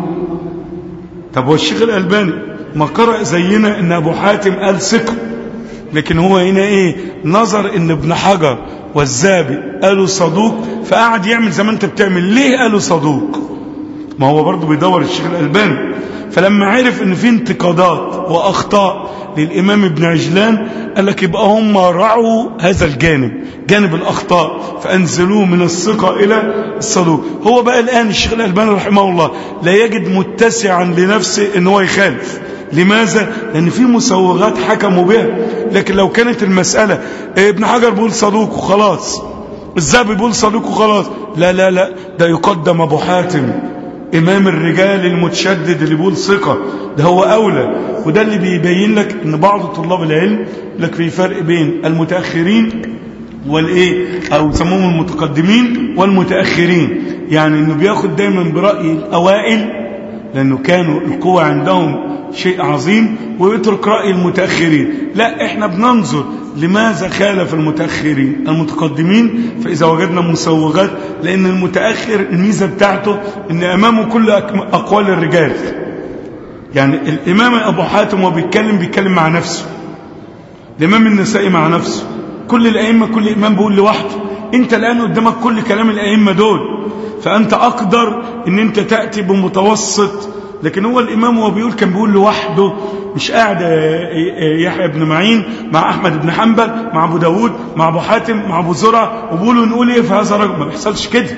طب هو الشيخ الالباني ما قرأ زينا ان ابو حاتم قال ثقة لكن هو هنا ايه نظر ان ابن حجر والزابي قالوا صدوق فقعد يعمل زي ما انت بتعمل ليه قالوا صدوق ما هو برضه بيدور الشيخ الالباني فلما عرف ان في انتقادات واخطاء للامام ابن عجلان قال لك يبقى هم رعوا هذا الجانب جانب الاخطاء فانزلوه من الثقه الى الصدوق هو بقى الان الشيخ الالباني رحمه الله لا يجد متسعا لنفسه ان هو يخالف لماذا؟ لأن في مسوغات حكموا بها لكن لو كانت المسألة ابن حجر بيقول صدوق وخلاص الزابي بيقول صدوق وخلاص لا لا لا ده يقدم أبو حاتم إمام الرجال المتشدد اللي بيقول ثقة ده هو أولى وده اللي بيبين لك أن بعض طلاب العلم لك في فرق بين المتأخرين والايه او يسموهم المتقدمين والمتاخرين يعني انه بياخد دايما براي الاوائل لانه كانوا القوه عندهم شيء عظيم ويترك رأي المتأخرين لا احنا بننظر لماذا خالف المتأخرين المتقدمين فإذا وجدنا مسوغات لأن المتأخر الميزة بتاعته أن أمامه كل أقوال الرجال يعني الإمام أبو حاتم وهو بيتكلم بيتكلم مع نفسه الإمام النسائي مع نفسه كل الأئمة كل إمام بيقول لوحده أنت الآن قدامك كل كلام الأئمة دول فأنت أقدر أن أنت تأتي بمتوسط لكن هو الإمام وهو بيقول كان بيقول لوحده مش قاعد يحيى بن معين مع أحمد بن حنبل مع أبو داود مع أبو حاتم مع أبو زرع وبيقولوا نقول إيه في هذا الرجل ما بيحصلش كده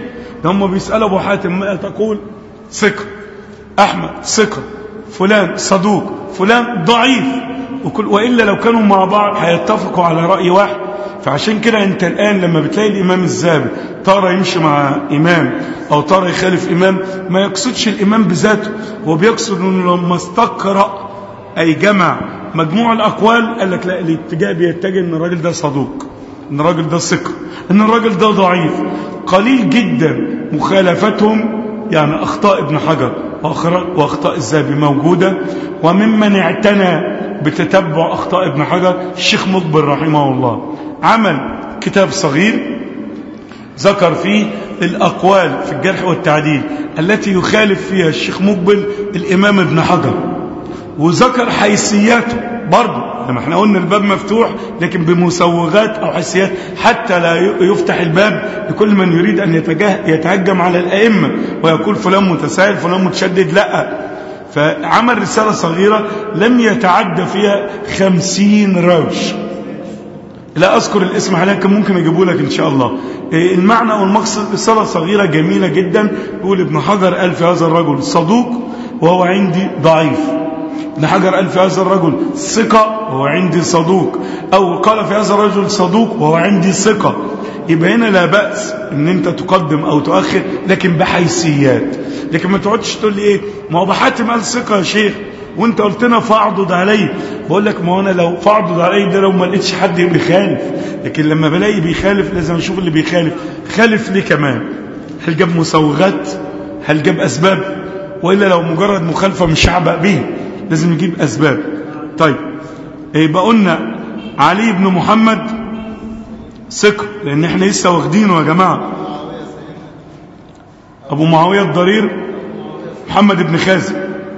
ده هم بيسالوا ابو حاتم ما تقول ثقه احمد ثقه فلان صدوق فلان ضعيف وكل والا لو كانوا مع بعض هيتفقوا على راي واحد فعشان كده انت الان لما بتلاقي الامام الزابي ترى يمشي مع امام او ترى يخالف امام ما يقصدش الامام بذاته هو بيقصد انه لما استقرأ اي جمع مجموع الاقوال قال لك لا الاتجاه بيتجه ان الراجل ده صدوق ان الراجل ده ثقه ان الراجل ده ضعيف قليل جدا مخالفتهم يعني اخطاء ابن حجر وأخر- واخطاء الذهبي موجوده وممن اعتنى بتتبع اخطاء ابن حجر الشيخ مقبل رحمه الله عمل كتاب صغير ذكر فيه الأقوال في الجرح والتعديل التي يخالف فيها الشيخ مقبل الإمام ابن حجر وذكر حيثياته برضه لما احنا قلنا الباب مفتوح لكن بمسوغات أو حيثيات حتى لا ي- يفتح الباب لكل من يريد أن يتجه- يتهجم على الأئمة ويقول فلان متساهل فلان متشدد لا فعمل رسالة صغيرة لم يتعدى فيها خمسين روش لا أذكر الاسم حاليا كان ممكن أجيبه لك إن شاء الله إيه المعنى والمقصد رسالة صغيرة جميلة جدا يقول ابن حجر قال في هذا الرجل صدوق وهو عندي ضعيف ابن حجر قال في هذا الرجل ثقة وهو عندي صدوق أو قال في هذا الرجل صدوق وهو عندي ثقة يبقى هنا لا بأس ان انت تقدم او تؤخر لكن بحيثيات لكن ما تقعدش تقول لي ايه ما هو بحاتم قال ثقة يا شيخ وانت قلت لنا فاعضد عليه بقول لك ما هو انا لو فاعضد عليه ده لو ما لقيتش حد بيخالف لكن لما بلاقي بيخالف لازم اشوف اللي بيخالف خالف ليه كمان هل جاب مسوغات هل جاب اسباب والا لو مجرد مخالفه مش هعبأ به لازم يجيب اسباب طيب يبقى قلنا علي بن محمد ثقه لان احنا لسه واخدينه يا جماعه ابو معاويه الضرير محمد بن خازم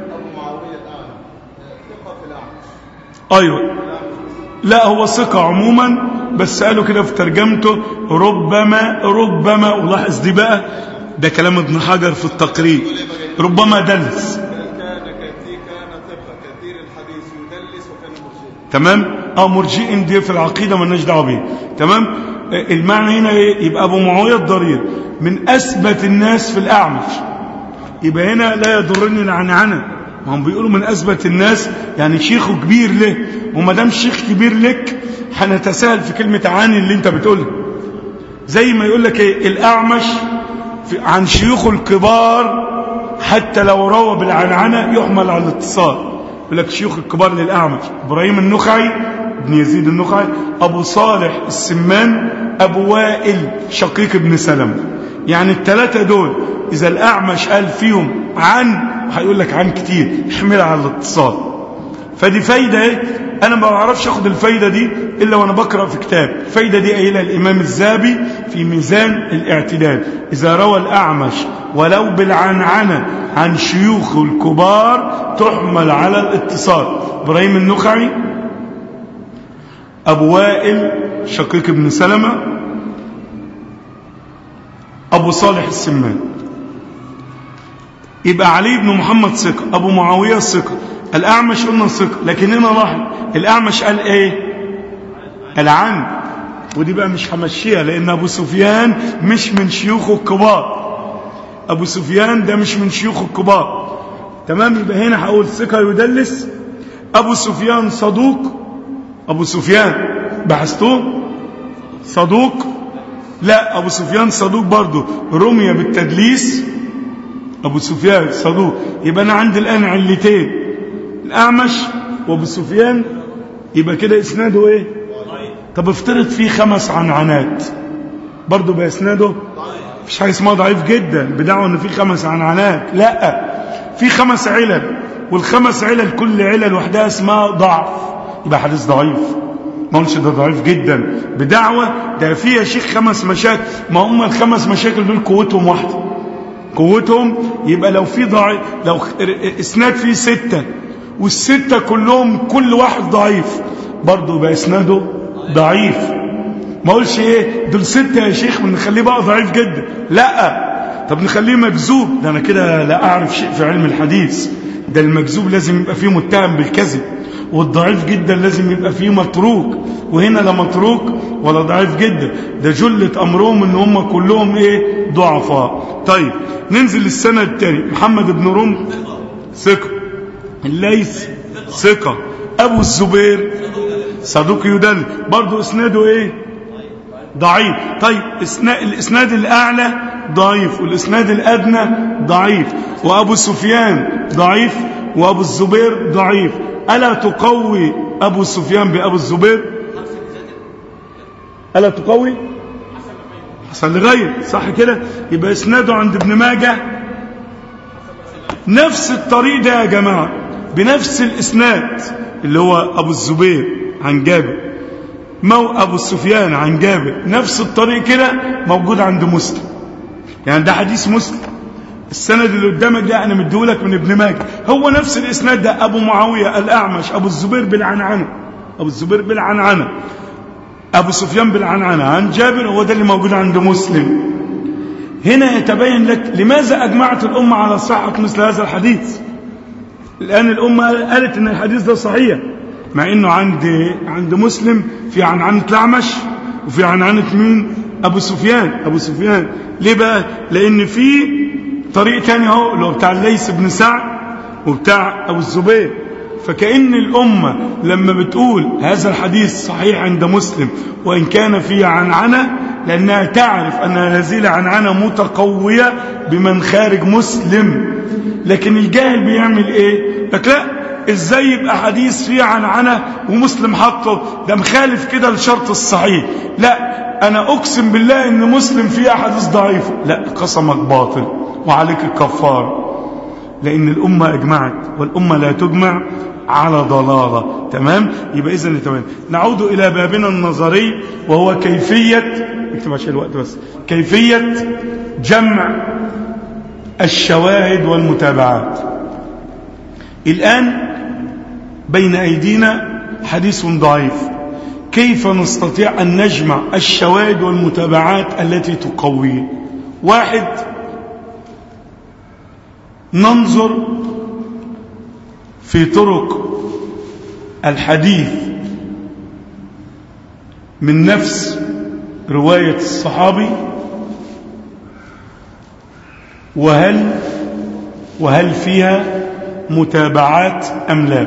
ايوه لا هو ثقة عموما بس قالوا كده في ترجمته ربما ربما ولاحظ دي بقى ده كلام ابن حجر في التقريب ربما دلس كان كثير كان ثقة كثير الحديث يدلس وكان مرجئا تمام اه مرجئ دي في العقيدة مالناش دعوه بيه تمام آه، المعنى هنا ايه يبقى ابو معاويه الضرير من اثبت الناس في الاعمش يبقى هنا لا يضرني العنعنه ما هم بيقولوا من اثبت الناس يعني شيخه كبير له وما دام شيخ كبير لك هنتساهل في كلمه عاني اللي انت بتقولها زي ما يقول لك ايه الاعمش في عن شيوخه الكبار حتى لو روى بالعنعنه يحمل على الاتصال يقول لك شيوخ الكبار للاعمش ابراهيم النخعي ابن يزيد النخعي ابو صالح السمان ابو وائل شقيق ابن سلمة يعني الثلاثه دول اذا الاعمش قال فيهم عن هيقول لك عن كتير يحمل على الاتصال فدي فايدة ايه انا ما بعرفش اخد الفايدة دي الا وانا بقرأ في كتاب الفايدة دي قايلها الامام الزابي في ميزان الاعتدال اذا روى الاعمش ولو بالعنعنة عن شيوخ الكبار تحمل على الاتصال ابراهيم النخعي ابو وائل شقيق ابن سلمة ابو صالح السمان يبقى علي بن محمد ثقة أبو معاوية ثقة الأعمش قلنا ثقة لكن هنا لاحظ الأعمش قال إيه العن ودي بقى مش همشيها لأن أبو سفيان مش من شيوخه الكبار أبو سفيان ده مش من شيوخه الكبار تمام يبقى هنا هقول ثقة يدلس أبو سفيان صدوق أبو سفيان بحثتوه صدوق لا أبو سفيان صدوق برضه رمي بالتدليس أبو سفيان صدوق يبقى أنا عندي الآن علتين الأعمش وأبو سفيان يبقى كده إسناده إيه طب افترض فيه خمس عنعنات برضه بإسناده مفيش حاجة اسمها ضعيف جدا بدعوة إن فيه خمس عنعنات لا في خمس علل والخمس علل كل علل لوحدها اسمها ضعف يبقى حديث ضعيف ما قلش ده ضعيف جدا بدعوة ده فيه يا شيخ خمس مشاكل ما هم الخمس مشاكل دول قوتهم واحده قوتهم يبقى لو في ضعيف لو اسناد فيه ستة والستة كلهم كل واحد ضعيف برضه يبقى اسناده ضعيف ما اقولش ايه دول ستة يا شيخ ونخليه بقى ضعيف جدا لا طب نخليه مكذوب ده انا كده لا اعرف شيء في علم الحديث ده المكذوب لازم يبقى فيه متهم بالكذب والضعيف جدا لازم يبقى فيه متروك وهنا لا متروك ولا ضعيف جدا ده جلة أمرهم ان هم كلهم ايه ضعفاء طيب ننزل للسنة التاني محمد بن رم ثقة الليث ثقة أبو الزبير صدوق يدل برضو اسناده ايه ضعيف طيب إسنا- الاسناد الاعلى ضعيف والاسناد الادنى ضعيف وابو سفيان ضعيف وابو الزبير ضعيف الا تقوي ابو سفيان بابو الزبير الا تقوي حسن لغير صح كده يبقى اسناده عند ابن ماجه نفس الطريق ده يا جماعه بنفس الاسناد اللي هو ابو الزبير عن جابر مو ابو سفيان عن جابر نفس الطريق كده موجود عند مسلم يعني ده حديث مسلم السند اللي قدامك ده انا مديهولك من ابن ماجه هو نفس الاسناد ده ابو معاويه الاعمش ابو الزبير بالعنعنه ابو الزبير بالعنعنه ابو سفيان بالعنعنه عن جابر هو ده اللي موجود عند مسلم هنا يتبين لك لماذا اجمعت الامه على صحه مثل هذا الحديث الان الامه قالت ان الحديث ده صحيح مع انه عند عند مسلم في عنعنه الاعمش وفي عنعنه مين ابو سفيان ابو سفيان ليه بقى لان في طريق تاني اهو اللي هو بتاع الليث بن سعد وبتاع ابو الزبير فكأن الأمة لما بتقول هذا الحديث صحيح عند مسلم وإن كان فيه عنعنة لأنها تعرف أن هذه العنعنة متقوية بمن خارج مسلم لكن الجاهل بيعمل إيه؟ لك لا إزاي يبقى حديث فيه عنعنة ومسلم حطه ده مخالف كده لشرط الصحيح لا أنا أقسم بالله إن مسلم فيه أحاديث ضعيفة لا قسمك باطل وعليك الكفار لأن الأمة أجمعت والأمة لا تجمع على ضلالة تمام يبقى إذن تمام نعود إلى بابنا النظري وهو كيفية اكتب عشان الوقت بس كيفية جمع الشواهد والمتابعات الآن بين أيدينا حديث ضعيف كيف نستطيع أن نجمع الشواهد والمتابعات التي تقويه واحد ننظر في طرق الحديث من نفس رواية الصحابي وهل وهل فيها متابعات أم لا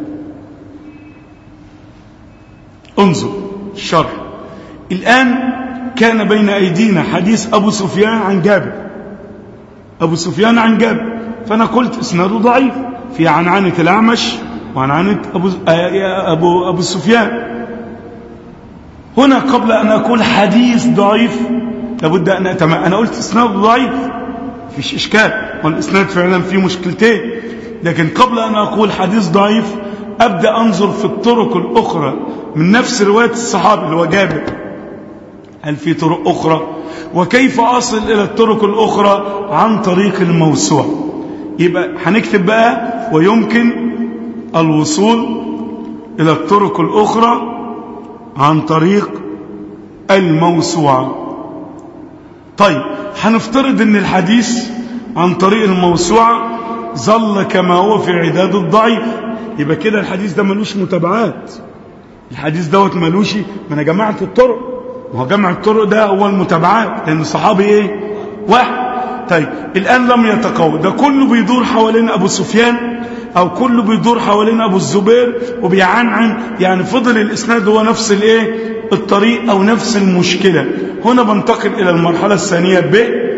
انظر الشرح الآن كان بين أيدينا حديث أبو سفيان عن جابر أبو سفيان عن جابر فأنا قلت اسناده ضعيف في عنعنة الأعمش وعنعنة أبو, أبو, أبو سفيان هنا قبل أن أقول حديث ضعيف لابد أن أتمام أنا قلت اسناده ضعيف فيش إشكال والإسناد فعلا فيه مشكلتين لكن قبل أن أقول حديث ضعيف أبدأ أنظر في الطرق الأخرى من نفس رواية الصحابي اللي هو جابر هل في طرق أخرى وكيف أصل إلى الطرق الأخرى عن طريق الموسوعة يبقى هنكتب بقى ويمكن الوصول إلى الطرق الأخرى عن طريق الموسوعة طيب هنفترض ان الحديث عن طريق الموسوعة ظل كما هو في عداد الضعيف يبقى كده الحديث ده ملوش متابعات الحديث دوت ملوش ما انا جمعت الطرق ما هو جمع الطرق ده هو المتابعات لان الصحابي ايه واحد طيب الان لم يتقوى ده كله بيدور حوالين ابو سفيان او كله بيدور حوالين ابو الزبير وبيعنعن يعني فضل الاسناد هو نفس الايه الطريق او نفس المشكلة هنا بنتقل الى المرحلة الثانية ب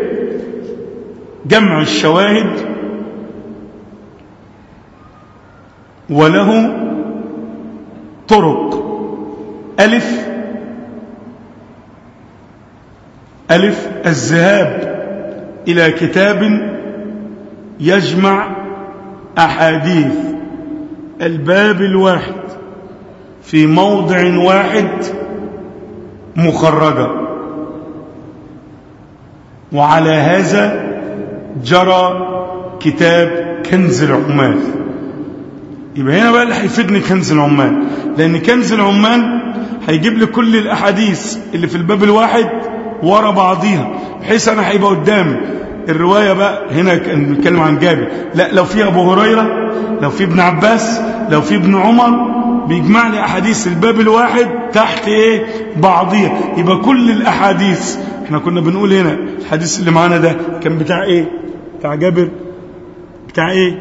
جمع الشواهد وله طرق ألف ألف الذهاب إلى كتاب يجمع أحاديث الباب الواحد في موضع واحد مخرجة وعلى هذا جرى كتاب كنز العمال يبقى هنا بقى اللي هيفيدني كنز العمال لأن كنز العمال هيجيب لي كل الأحاديث اللي في الباب الواحد ورا بعضيها بحيث أنا هيبقى قدامي الرواية بقى هنا بنتكلم عن جابر لا لو في أبو هريرة لو في ابن عباس لو في ابن عمر بيجمع لي احاديث الباب الواحد تحت ايه بعضيها يبقى كل الاحاديث احنا كنا بنقول هنا الحديث اللي معانا ده كان بتاع ايه بتاع جابر بتاع ايه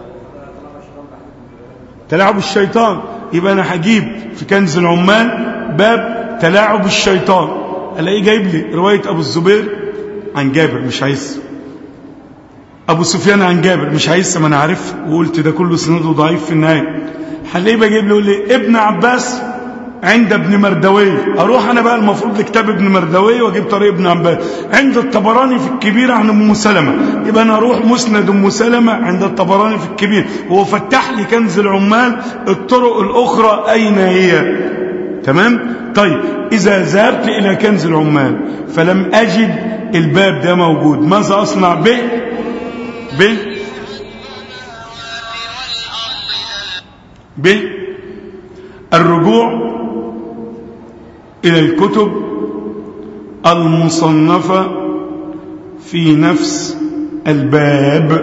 تلاعب الشيطان يبقى انا هجيب في كنز العمال باب تلاعب الشيطان الاقيه جايب لي روايه ابو الزبير عن جابر مش عايز ابو سفيان عن جابر مش عايز ما انا عارف وقلت ده كله سنده ضعيف في النهايه هلاقيه بجيب لي يقول لي ابن عباس عند ابن مردويه اروح انا بقى المفروض لكتاب ابن مردويه واجيب طريق ابن عباس عند الطبراني في الكبير عن ام سلمه يبقى انا اروح مسند ام سلمه عند الطبراني في الكبير هو فتح لي كنز العمال الطرق الاخرى اين هي تمام طيب اذا ذهبت الى كنز العمال فلم اجد الباب ده موجود ماذا اصنع به به به الرجوع إلى الكتب المصنفة في نفس الباب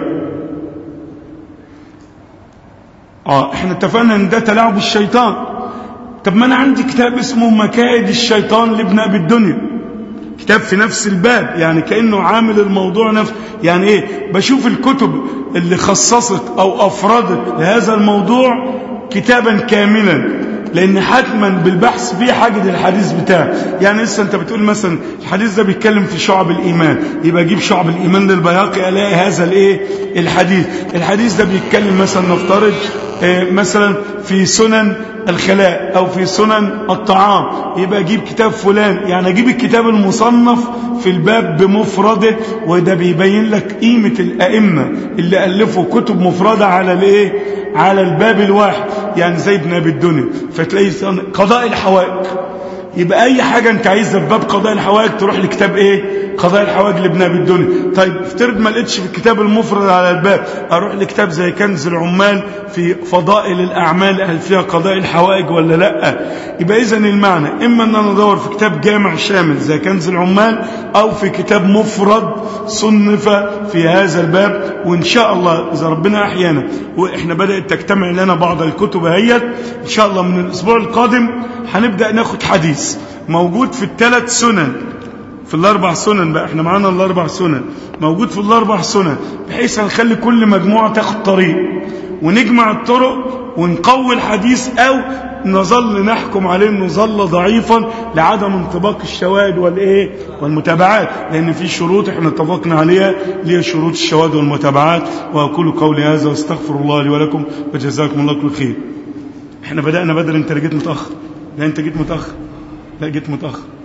آه احنا اتفقنا ان ده تلاعب الشيطان طب ما انا عندي كتاب اسمه مكائد الشيطان لابن ابي الدنيا كتاب في نفس الباب يعني كأنه عامل الموضوع نفسه يعني ايه بشوف الكتب اللي خصصت او افردت لهذا الموضوع كتابا كاملا لان حتما بالبحث فيه حاجة الحديث بتاعه يعني لسه انت بتقول مثلا الحديث ده بيتكلم في شعب الايمان يبقى اجيب شعب الايمان للبياقي الاقي هذا الايه الحديث الحديث ده بيتكلم مثلا نفترض اه مثلا في سنن الخلاء او في سنن الطعام يبقى اجيب كتاب فلان يعني اجيب الكتاب المصنف في الباب بمفرده وده بيبين لك قيمة الائمة اللي الفوا كتب مفردة على الايه على الباب الواحد يعني زي ابن ابي الدنيا فتلاقي قضاء الحوائج يبقى اي حاجة انت عايزها في باب قضاء الحوائج تروح لكتاب ايه قضاء الحوائج لابن ابي الدنيا طيب افترض ما لقيتش في الكتاب المفرد على الباب اروح لكتاب زي كنز العمال في فضائل الاعمال هل فيها قضاء الحوائج ولا لا يبقى اذا المعنى اما ان انا ادور في كتاب جامع شامل زي كنز العمال او في كتاب مفرد صنف في هذا الباب وان شاء الله اذا ربنا احيانا واحنا بدات تجتمع لنا بعض الكتب اهيت ان شاء الله من الاسبوع القادم هنبدا ناخد حديث موجود في الثلاث سنن في الاربع سنن بقى احنا معانا الاربع سنن موجود في الاربع سنن بحيث هنخلي كل مجموعه تاخد طريق ونجمع الطرق ونقوي الحديث او نظل نحكم عليه انه ظل ضعيفا لعدم انطباق الشواهد والايه والمتابعات لان في شروط احنا اتفقنا عليها اللي هي شروط الشواهد والمتابعات واقول قولي هذا واستغفر الله لي ولكم وجزاكم الله كل خير احنا بدانا بدري انت جيت متاخر لا انت جيت متاخر لا جيت متاخر